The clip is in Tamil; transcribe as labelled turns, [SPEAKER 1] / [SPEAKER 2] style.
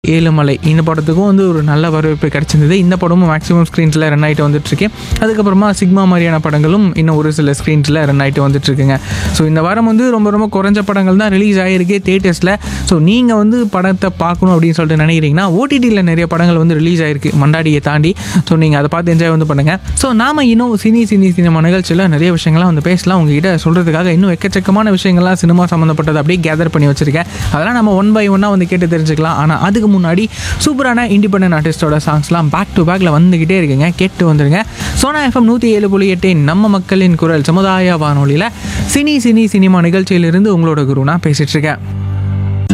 [SPEAKER 1] ஏழுமலை இந்த படத்துக்கும் வந்து ஒரு நல்ல வரவேற்பு கிடைச்சிருந்தது இந்த படமும் மேக்ஸிமம் ஸ்க்ரீன்ஸில் ரன் ஆகிட்டு வந்துட்டுருக்கு அதுக்கப்புறமா சிக்மா மாதிரியான படங்களும் இன்னும் ஒரு சில ஸ்க்ரீன்ஸில் ரன் ஆகிட்டு வந்துட்டுருக்குங்க ஸோ இந்த வாரம் வந்து ரொம்ப ரொம்ப குறைஞ்ச படங்கள் தான் ரிலீஸ் ஆகிருக்கு தேட்டர்ஸில் ஸோ நீங்கள் வந்து படத்தை பார்க்கணும் அப்படின்னு சொல்லிட்டு நினைக்கிறீங்கன்னா ஓடிடியில் நிறைய படங்கள் வந்து ரிலீஸ் ஆகிருக்கு மண்டாடியை தாண்டி ஸோ நீங்கள் அதை பார்த்து என்ஜாய் வந்து பண்ணுங்கள் ஸோ நாம இன்னும் சினி சினி சினிமா நிகழ்ச்சியில் நிறைய விஷயங்கள்லாம் வந்து பேசலாம் உங்ககிட்ட சொல்கிறதுக்காக இன்னும் எக்கச்சக்கமான விஷயங்கள்லாம் சினிமா சம்மந்தப்பட்டது அப்படியே கேதர் பண்ணி வச்சிருக்கேன் அதெல்லாம் நம்ம ஒன் பை ஒன்னாக வந்து கேட்டு தெரிஞ்சுக்கலாம் ஆனால் அதுக்கு முன்னாடி சூப்பரான இண்டிபெண்டன்ட் ஆர்டிஸ்டோட சாங்ஸ்லாம் பேக் டு பேக்கில் வந்துக்கிட்டே இருக்குங்க கேட்டு வந்துருங்க சோனா எஃப்எம் நூற்றி ஏழு புள்ளி எட்டின் நம்ம மக்களின் குரல் சமுதாய வானொலியில் சினி சினி சினிமா நிகழ்ச்சியிலிருந்து உங்களோட குரு நான் பேசிட்டு இருக்கேன்